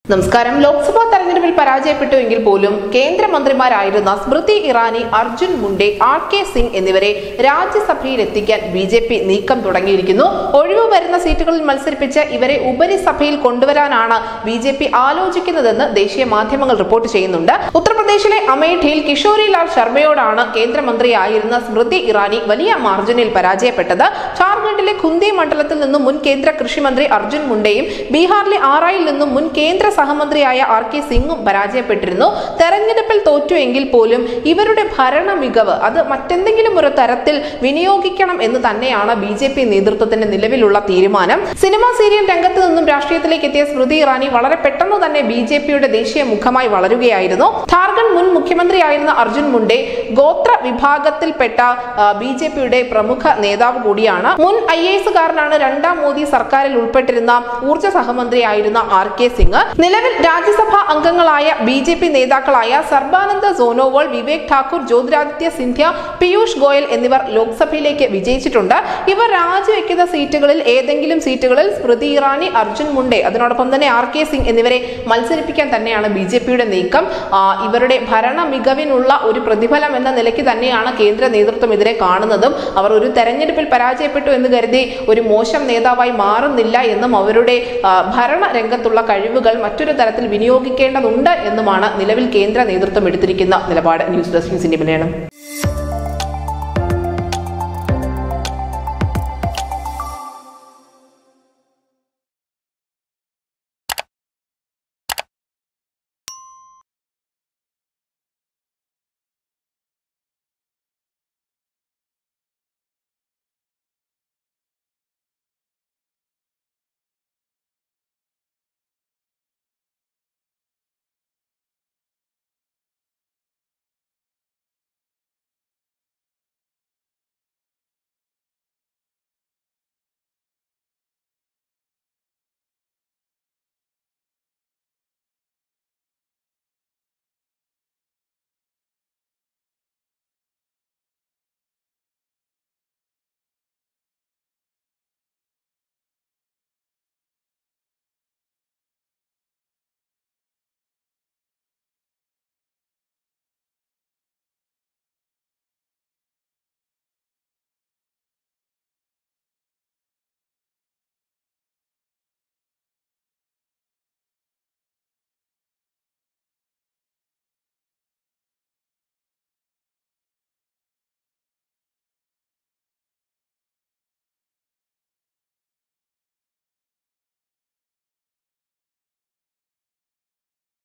നമസ്കാരം ലോക്സഭാ തെരഞ്ഞെടുപ്പിൽ പരാജയപ്പെട്ടുവെങ്കിൽ പോലും കേന്ദ്രമന്ത്രിമാരായിരുന്ന സ്മൃതി ഇറാനി അർജുൻ മുണ്ടെ ആർ കെ സിംഗ് എന്നിവരെ രാജ്യസഭയിൽ എത്തിക്കാൻ ബി ജെ പി നീക്കം തുടങ്ങിയിരിക്കുന്നു ഒഴിവ് വരുന്ന സീറ്റുകളിൽ മത്സരിപ്പിച്ച് ഇവരെ ഉപരിസഭയിൽ കൊണ്ടുവരാനാണ് ബി ജെ പി ആലോചിക്കുന്നതെന്ന് ദേശീയ മാധ്യമങ്ങൾ റിപ്പോർട്ട് ചെയ്യുന്നുണ്ട് ഉത്തർപ്രദേശിലെ അമേഠിയിൽ കിഷോരി ലാൽ ശർമ്മയോടാണ് കേന്ദ്രമന്ത്രിയായിരുന്ന സ്മൃതി ഇറാനി വലിയ മാർജിനിൽ പരാജയപ്പെട്ടത് ഝാർഖണ്ഡിലെ ഖുന്തി മണ്ഡലത്തിൽ നിന്നും മുൻ കേന്ദ്ര കൃഷിമന്ത്രി അർജുൻ മുണ്ടയും ബീഹാറിലെ ആറായിൽ നിന്നും മുൻ കേന്ദ്ര സഹമന്ത്രിയായ ആർ കെ സിംഗും പരാജയപ്പെട്ടിരുന്നു തെരഞ്ഞെടുപ്പിൽ തോറ്റുവെങ്കിൽ പോലും ഇവരുടെ ഭരണ മികവ് അത് മറ്റെന്തെങ്കിലും ഒരു തരത്തിൽ വിനിയോഗിക്കണം എന്ന് തന്നെയാണ് ബി ജെ പി നേതൃത്വത്തിന്റെ നിലവിലുള്ള തീരുമാനം സിനിമാ സീരിയൽ രംഗത്ത് നിന്നും രാഷ്ട്രീയത്തിലേക്ക് എത്തിയ സ്മൃതി ഇറാനി വളരെ പെട്ടെന്ന് തന്നെ ബി ജെ പിയുടെ ദേശീയ മുഖമായി വളരുകയായിരുന്നു ഝാർഖണ്ഡ് മുൻ മുഖ്യമന്ത്രിയായിരുന്ന അർജുൻ മുണ്ടെ ഗോത്ര വിഭാഗത്തിൽപ്പെട്ട ബി ജെ പിയുടെ പ്രമുഖ നേതാവ് കൂടിയാണ് മുൻ ഐ എ എസുകാരനാണ് രണ്ടാം മോദി സർക്കാരിൽ ഉൾപ്പെട്ടിരുന്ന ഊർജ്ജ സഹമന്ത്രിയായിരുന്ന ആർ കെ സിംഗ് നിലവിൽ രാജ്യസഭാ അംഗങ്ങളായ ബി ജെ പി നേതാക്കളായ സർബാനന്ദ സോനോവാൾ വിവേക് ഠാക്കൂർ ജ്യോതിരാദിത്യ സിന്ധ്യ പീയൂഷ് ഗോയൽ എന്നിവർ ലോക്സഭയിലേക്ക് വിജയിച്ചിട്ടുണ്ട് ഇവർ രാജിവെക്കുന്ന സീറ്റുകളിൽ ഏതെങ്കിലും സീറ്റുകളിൽ സ്മൃതി ഇറാനി അർജുൻ മുണ്ടെ അതിനോടൊപ്പം തന്നെ ആർ കെ സിംഗ് എന്നിവരെ മത്സരിപ്പിക്കാൻ തന്നെയാണ് ബി ജെ പിയുടെ നീക്കം ആ, ഇവരുടെ ഭരണ മികവിനുള്ള ഒരു പ്രതിഫലം എന്ന നിലയ്ക്ക് തന്നെയാണ് കേന്ദ്ര നേതൃത്വം ഇതിനെ കാണുന്നതും അവർ ഒരു തെരഞ്ഞെടുപ്പിൽ പരാജയപ്പെട്ടു എന്ന് കരുതി ഒരു മോശം നേതാവായി മാറുന്നില്ല എന്നും അവരുടെ ആ, ഭരണ രംഗത്തുള്ള കഴിവുകൾ മറ്റൊരു തരത്തിൽ വിനിയോഗിക്കേണ്ടതുണ്ട് എന്നുമാണ് നിലവിൽ കേന്ദ്ര നേതൃത്വം എടുത്തിരിക്കുന്ന നിലപാട് ന്യൂസ് ഡെസ്ക് ന്യൂസിന്റെ മലയാളം